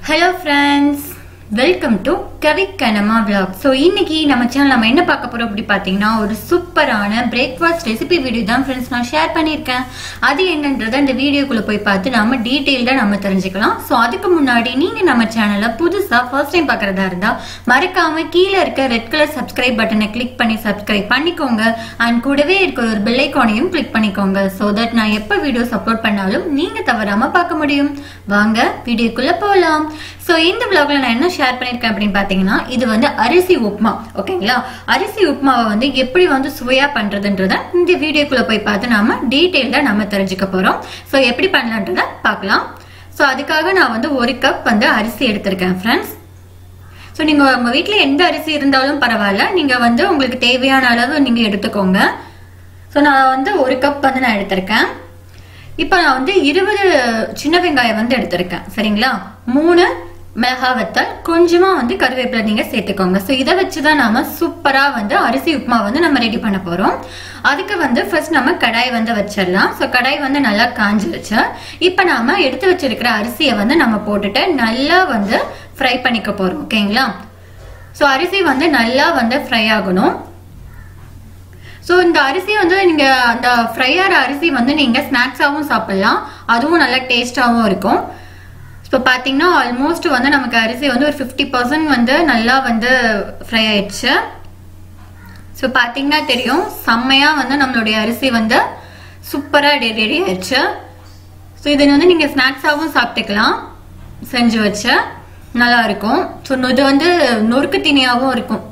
hello friends welcome to கவி கனமா vlog so இன்னைக்கு நம்ம சேனல் நம்ம என்ன பார்க்க போறோம் அப்படி பார்த்தீங்கன்னா ஒரு சூப்பரான பிரேக்ஃபாஸ்ட் ரெசிபி வீடியோ தான் ஃப்ரெண்ட்ஸ் நான் ஷேர் பண்ணியிருக்கேன் அது என்னன்றதை இந்த வீடியோக்குள்ள போய் பார்த்து நம்ம டீட்டெயில்டாக நம்ம தெரிஞ்சுக்கலாம் ஸோ அதுக்கு முன்னாடி நீங்க நம்ம சேனலை புதுசா ஃபர்ஸ்ட் டைம் பார்க்கறதா இருந்தா மறக்காம கீழே இருக்க ரெட் கலர் சப்ஸ்கிரைப் பட்டனை கிளிக் பண்ணி சப்ஸ்கிரைப் பண்ணிக்கோங்க அண்ட் கூடவே இருக்கிற ஒரு பெல் ஐக்கானையும் கிளிக் பண்ணிக்கோங்க ஸோ தட் நான் எப்போ வீடியோஸ் அப்லோட் பண்ணாலும் நீங்க தவறாம பார்க்க முடியும் வாங்க வீடியோக்குள்ள போகலாம் ஸோ இந்த vlogல நான் என்ன ஷேர் பண்ணியிருக்கேன் அப்படின்னு பார்த்தீங்கன்னா இது வந்து அரிசி உப்புமா ஓகேங்களா அரிசி உப்புமாவை வந்து எப்படி வந்து சுவையா பண்றதுன்றத இந்த வீடியோக்குள்ள போய் பார்த்து நாம டீட்டெயில்டாக நம்ம தெரிஞ்சுக்க போறோம் ஸோ எப்படி பண்ணலான்றத பார்க்கலாம் ஸோ அதுக்காக நான் வந்து ஒரு கப் வந்து அரிசி எடுத்திருக்கேன் ஃப்ரெண்ட்ஸ் ஸோ நீங்க உங்க வீட்டில் எந்த அரிசி இருந்தாலும் பரவாயில்ல நீங்க வந்து உங்களுக்கு தேவையான அளவு நீங்க எடுத்துக்கோங்க ஸோ நான் வந்து ஒரு கப் வந்து நான் எடுத்திருக்கேன் இப்போ நான் வந்து இருபது சின்ன வெங்காயம் வந்து எடுத்திருக்கேன் சரிங்களா மூணு மிளகா வத்தல் கொஞ்சமா வந்து கருவேப்பிலை நீங்க சேர்த்துக்கோங்க ஸோ இதை வச்சு தான் நாம சூப்பரா வந்து அரிசி உப்புமா வந்து நம்ம ரெடி பண்ண போறோம் அதுக்கு வந்து ஃபர்ஸ்ட் நம்ம கடாய் வந்து வச்சிடலாம் ஸோ கடாய் வந்து நல்லா காஞ்சிருச்சு இப்போ நாம எடுத்து வச்சிருக்கிற அரிசியை வந்து நம்ம போட்டுட்டு நல்லா வந்து ஃப்ரை பண்ணிக்க போறோம் ஓகேங்களா ஸோ அரிசி வந்து நல்லா வந்து ஃப்ரை ஆகணும் ஸோ இந்த அரிசி வந்து நீங்க அந்த ஃப்ரை ஆகிற அரிசி வந்து நீங்க ஸ்நாக்ஸாகவும் சாப்பிடலாம் அதுவும் நல்லா டேஸ்டாகவும் இருக்கும் இப்போ பார்த்தீங்கன்னா ஆல்மோஸ்ட் வந்து நமக்கு அரிசி வந்து ஒரு ஃபிஃப்டி பர்சன்ட் வந்து நல்லா வந்து ஃப்ரை ஆயிடுச்சு ஸோ பார்த்தீங்கன்னா தெரியும் செம்மையாக வந்து நம்மளுடைய அரிசி வந்து சூப்பராக ரெடி ஆயிடுச்சு ஸோ இதை வந்து நீங்கள் ஸ்நாக்ஸாகவும் சாப்பிட்டுக்கலாம் செஞ்சு வச்ச நல்லா இருக்கும் ஸோ இது வந்து நொறுக்கு தீனியாகவும் இருக்கும்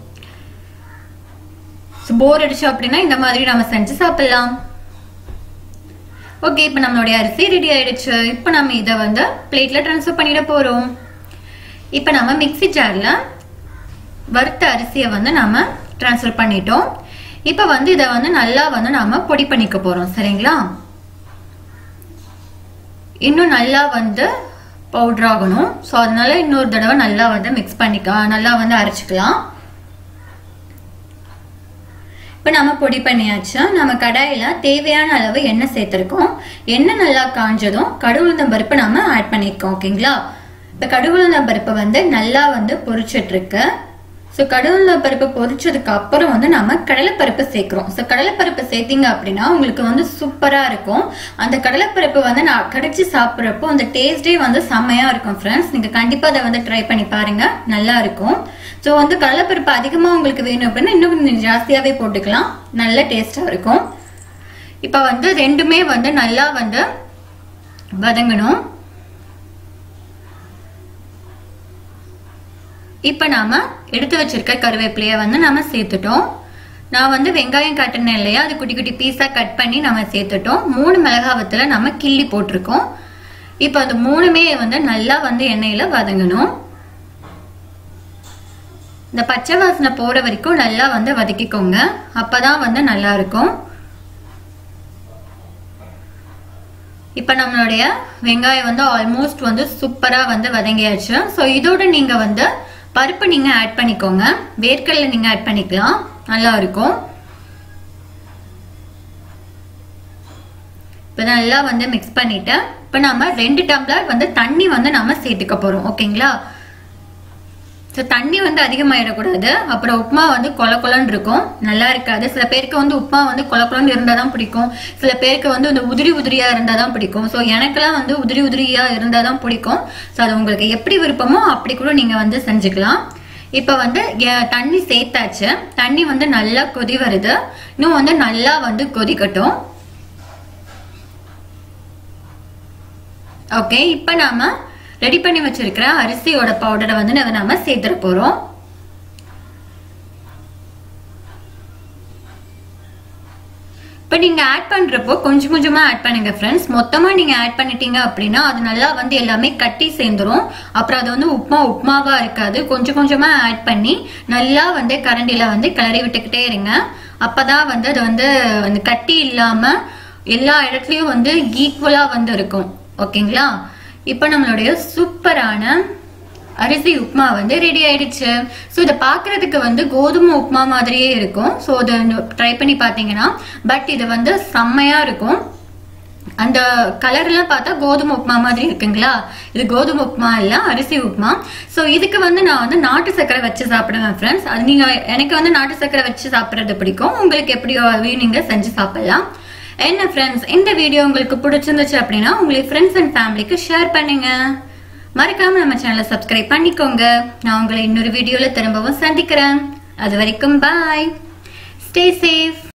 போர் அடிச்சு அப்படின்னா இந்த மாதிரி நம்ம செஞ்சு சாப்பிடலாம் ஓகே இப்போ நம்மளுடைய அரிசி ரெடி ஆயிடுச்சு இப்போ நம்ம இதை வந்து பிளேட்ல ட்ரான்ஸ்ஃபர் பண்ணிட போறோம் இப்போ நம்ம மிக்சி ஜார்ல வறுத்த அரிசியை வந்து நாம ட்ரான்ஸ்ஃபர் பண்ணிட்டோம் இப்போ வந்து இதை வந்து நல்லா வந்து நாம பொடி பண்ணிக்க போறோம் சரிங்களா இன்னும் நல்லா வந்து பவுடர் ஆகணும் ஸோ அதனால இன்னொரு தடவை நல்லா வந்து மிக்ஸ் பண்ணிக்க நல்லா வந்து அரைச்சிக்கலாம் இப்போ நம்ம பொடி பண்ணியாச்சு நம்ம கடாயில தேவையான அளவு எண்ணெய் சேர்த்திருக்கோம் எண்ணெய் நல்லா காஞ்சதும் கடுகுளுந்தம் பருப்பு நம்ம ஆட் பண்ணியிருக்கோம் ஓகேங்களா இப்போ கடுகுளுந்தம் பருப்பு வந்து நல்லா வந்து பொரிச்சிட்டு இருக்கு ஸோ கடுகுளுந்தம் பருப்பு பொரிச்சதுக்கு அப்புறம் வந்து நம்ம கடலைப்பருப்பு சேர்க்கிறோம் ஸோ கடலைப்பருப்பு சேர்த்தீங்க அப்படின்னா உங்களுக்கு வந்து சூப்பரா இருக்கும் அந்த கடலைப்பருப்பு வந்து நான் கடிச்சு சாப்பிட்றப்போ அந்த டேஸ்டே வந்து செம்மையா இருக்கும் ஃப்ரெண்ட்ஸ் நீங்க கண்டிப்பா அதை வந்து ட்ரை பண்ணி பாருங்க நல்லா இருக்கும் ஸோ வந்து கடலைப்பருப்பு அதிகமாக உங்களுக்கு வேணும் அப்படின்னா இன்னும் கொஞ்சம் ஜாஸ்தியாகவே போட்டுக்கலாம் நல்ல டேஸ்டாக இருக்கும் இப்போ வந்து ரெண்டுமே வந்து நல்லா வந்து வதங்கணும் இப்போ நாம எடுத்து வச்சிருக்க கருவேப்பிலைய வந்து நம்ம சேர்த்துட்டோம் நான் வந்து வெங்காயம் கட்டினேன் இல்லையா அது குட்டி குட்டி பீஸாக கட் பண்ணி நம்ம சேர்த்துட்டோம் மூணு மிளகாவத்தில் நம்ம கிள்ளி போட்டிருக்கோம் இப்போ அந்த மூணுமே வந்து நல்லா வந்து எண்ணெயில் வதங்கணும் இந்த பச்சை வாசனை போற வரைக்கும் நல்லா வந்து வதக்கிக்கோங்க அப்பதான் வந்து நல்லா இருக்கும் இப்ப நம்மளுடைய வெங்காயம் வந்து ஆல்மோஸ்ட் வந்து சூப்பரா வந்து வதங்கியாச்சு ஸோ இதோட நீங்க வந்து பருப்பு நீங்க ஆட் பண்ணிக்கோங்க வேர்க்கடலை நீங்க ஆட் பண்ணிக்கலாம் நல்லா இருக்கும் இப்போ நல்லா வந்து மிக்ஸ் பண்ணிட்டு இப்போ நம்ம ரெண்டு டம்ளர் வந்து தண்ணி வந்து நம்ம சேர்த்துக்க போறோம் ஓகேங்களா ஸோ தண்ணி வந்து அதிகமாயிடக்கூடாது அப்புறம் உப்புமா வந்து கொல கொலன்னு இருக்கும் நல்லா இருக்காது சில பேருக்கு வந்து உப்புமா வந்து கொல கொலன்னு இருந்தால் தான் பிடிக்கும் சில பேருக்கு வந்து இந்த உதிரி உதிரியா இருந்தால் தான் பிடிக்கும் ஸோ எனக்கெல்லாம் வந்து உதிரி உதிரியா இருந்தால் தான் பிடிக்கும் ஸோ அது உங்களுக்கு எப்படி விருப்பமோ அப்படி கூட நீங்கள் வந்து செஞ்சுக்கலாம் இப்போ வந்து தண்ணி சேர்த்தாச்சு தண்ணி வந்து நல்லா கொதி வருது இன்னும் வந்து நல்லா வந்து கொதிக்கட்டும் ஓகே இப்போ நாம ரெடி பண்ணி வச்சிருக்கிற அரிசியோட பவுடரை வந்து நம்ம சேர்த்துட போறோம் இப்போ நீங்க ஆட் பண்றப்போ கொஞ்சம் கொஞ்சமா ஆட் பண்ணுங்க ஃப்ரெண்ட்ஸ் மொத்தமா நீங்க ஆட் பண்ணிட்டீங்க அப்படின்னா அது நல்லா வந்து எல்லாமே கட்டி சேர்ந்துரும் அப்புறம் அது வந்து உப்மா உப்மாவா இருக்காது கொஞ்சம் கொஞ்சமா ஆட் பண்ணி நல்லா வந்து கரண்டில வந்து கிளறி விட்டுக்கிட்டே இருங்க அப்பதான் வந்து அது வந்து அந்த கட்டி இல்லாம எல்லா இடத்துலயும் வந்து ஈக்குவலா வந்து இருக்கும் ஓகேங்களா இப்போ நம்மளுடைய சூப்பரான அரிசி உப்புமா வந்து ரெடி ஆயிடுச்சு ஸோ இதை பார்க்கறதுக்கு வந்து கோதுமை உப்புமா மாதிரியே இருக்கும் ஸோ அதை ட்ரை பண்ணி பார்த்தீங்கன்னா பட் இது வந்து செம்மையா இருக்கும் அந்த கலர்லாம் பார்த்தா கோதுமை உப்புமா மாதிரி இருக்குங்களா இது கோதுமை உப்புமா இல்ல அரிசி உப்புமா ஸோ இதுக்கு வந்து நான் வந்து நாட்டு சக்கரை வச்சு சாப்பிடுவேன் ஃப்ரெண்ட்ஸ் அது நீங்க எனக்கு வந்து நாட்டு சக்கரை வச்சு சாப்பிட்றது பிடிக்கும் உங்களுக்கு எப்படியோ நீங்க செஞ்சு சாப்பிடலாம் என்ன ஃப்ரெண்ட்ஸ் இந்த வீடியோ உங்களுக்கு பிடிச்சிருந்துச்சு அப்படின்னா உங்களுக்கு ஃப்ரெண்ட்ஸ் அண்ட் ஃபேமிலிக்கு ஷேர் பண்ணுங்க மறக்காம நம்ம சேனலை சப்ஸ்கிரைப் பண்ணிக்கோங்க நான் உங்களை இன்னொரு வீடியோல திரும்பவும் சந்திக்கிறேன் அது வரைக்கும் பாய் ஸ்டே சேஃப்